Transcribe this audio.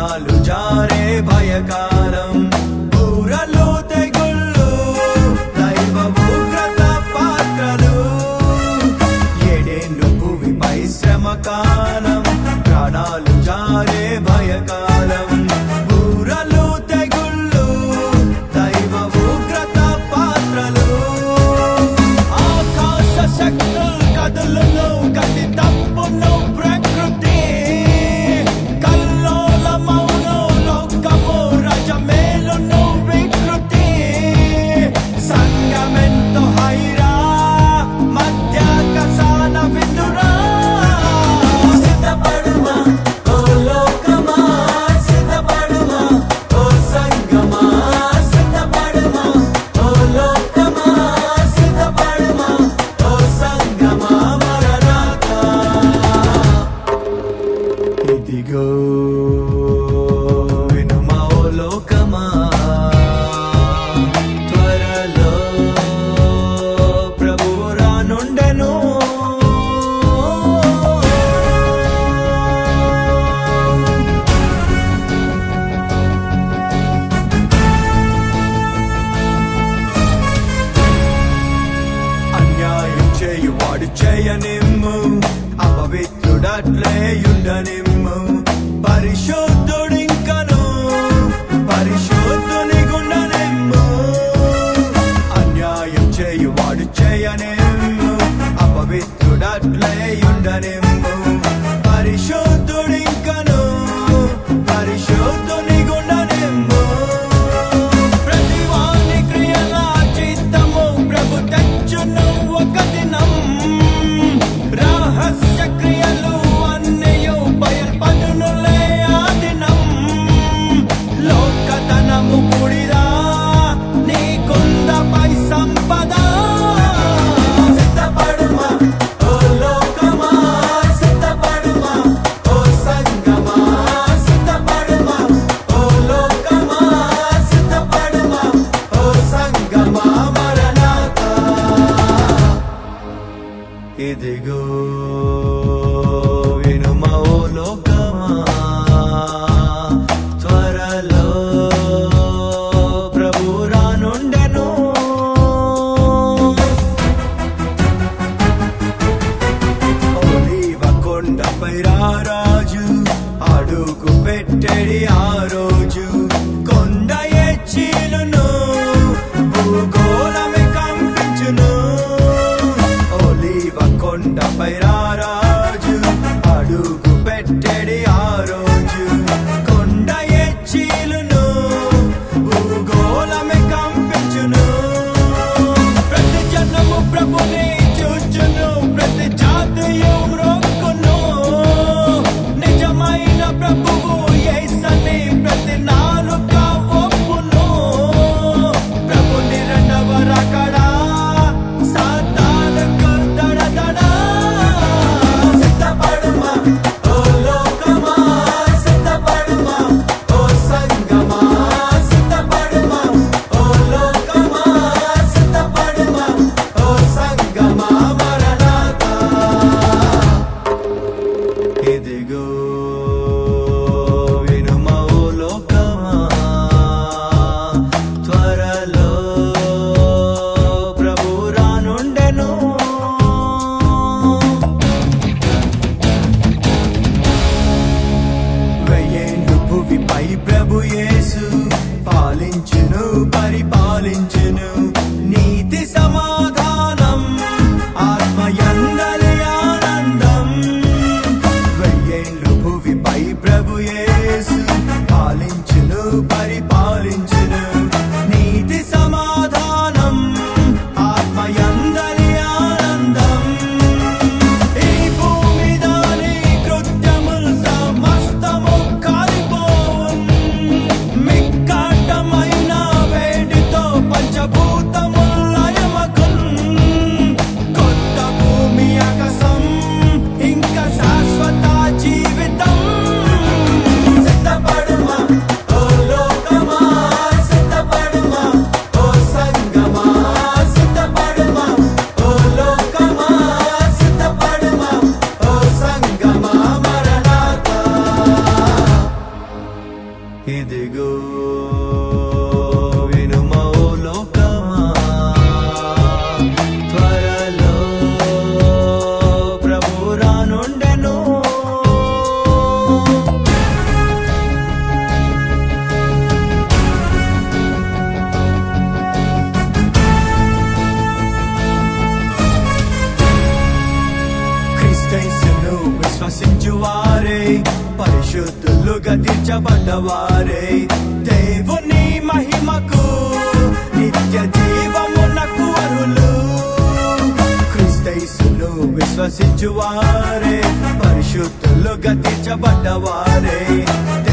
ప్రాణాలు జారే భయకాలం ఊరలు తెగుళ్ళు దైవ ఉగ్రత పాత్రలు ఏడేళ్ళు భూమిపై శ్రమ కాలం ప్రాణాలు జారే భయకాలం ఊరలు తెగుళ్ళు దైవ ఉగ్రత పాత్రలు ఆకాశ శక్తులు కదులును గతి తప్పును ప్రకృతి కల్లోల మౌను లోకము రజమేలును వికృతి సంగమెంతో హైరా మధ్య కసాన విందురా సిద్ధపడుమా ఓ లోకమా సిద్ధపడుమా ఓ సంగమా సిద్ధపడుమా ఓ లోకమా సిద్ధపడుమా ఓ సంగమా మరణాత ఇదిగో వినుమా ఓ లోకమా త్వరలో ప్రభువు రానుండెను అన్యాయం చేయువాడు చేయనిమ్ము అపవిత్రుడట్లేయుండనిమ్ము పరిశుద్ధుడింకను పరిశుద్ధుని గుండనిమ్ము అన్యాయం చేయువాడు చేయనిమ్ము అపవిత్రుడట్లేయుండనిమ్ము పరిశుద్ధుడింకను పరిశుద్ధుని గుండనిమ్ము ప్రతివాని క్రియల చిత్తము ప్రభు తెచ్చును ఒక దినం రహస్య క్రియలు అన్నయు బయల్పడునులే ఆ దినం లోకతనము పుడిరా నీకుందపై సంపద సిద్ధపడుమా ఓ లోకమా సిద్ధపడుమా ఓ సంగమా సిద్ధపడుమా ఓ లోకమా సిద్ధపడుమా ఓ సంగమా మరణాత ఇదిగో వినుమా ఓ లోకమా త్వరలో ప్రభు రానుండెను ఒలీవ కొండపై రారాజు అడుగు పెట్టెడి ఆ రోజు కొండ ఎచ్చిలును భూగోళమే కంపించును ఒలీవ కొండపై రారాజు అడుగు పెట్టెడి ఆ రోజు కొండ ఎచ్చిలును భూగోళమే కంపించును ప్రతి జనము ప్రభుని చూచును ప్రతి జాతియు మ్రొక్కును నిజమైన ప్రభువు యేసని ప్రతి నాలుక ఒప్పును ప్రభుని రెండవ రకడా సాతానుకు దడదడా సిద్ధపడుమా ఓ లోకమా సిద్ధపడుమా ఓ సంగమా సిద్ధపడుమా ఓ లోకమా సిద్ధపడుమా ఓ సంగమా మరణాత ఇదిగో వినుమా ఓ లోకమా త్వరలో ప్రభు రానుండెను వెయ్యేండు భువిపై ప్రభు యేసు పాలించును పరిపాలించును నీతి సమాధానం ఆత్మయందలి ఆనందం వెయ్యేండు భువిపై ప్రభు యేసు పాలించును పరిపాలించును నీతి సమాధానం ఆత్మయందలి ఆనందం ఈ భూమి దాని కృత్యములు సమస్తము కాలిపోవున్ మిక్కాటమైన వేడితో పంచ ఇదిగో వినుమో లోకమా త్వరలో ప్రభు రానుండెను క్రిస్తైసును విశ్వసించువారే పరిశుద్ధులుగా తీర్చబడ్డవారే దేవుని మహిమకు నిత్య జీవమునకు అరులు క్రిస్తైసును విశ్వసించువారే పరిశుద్ధులుగా తీర్చబడ్డవారే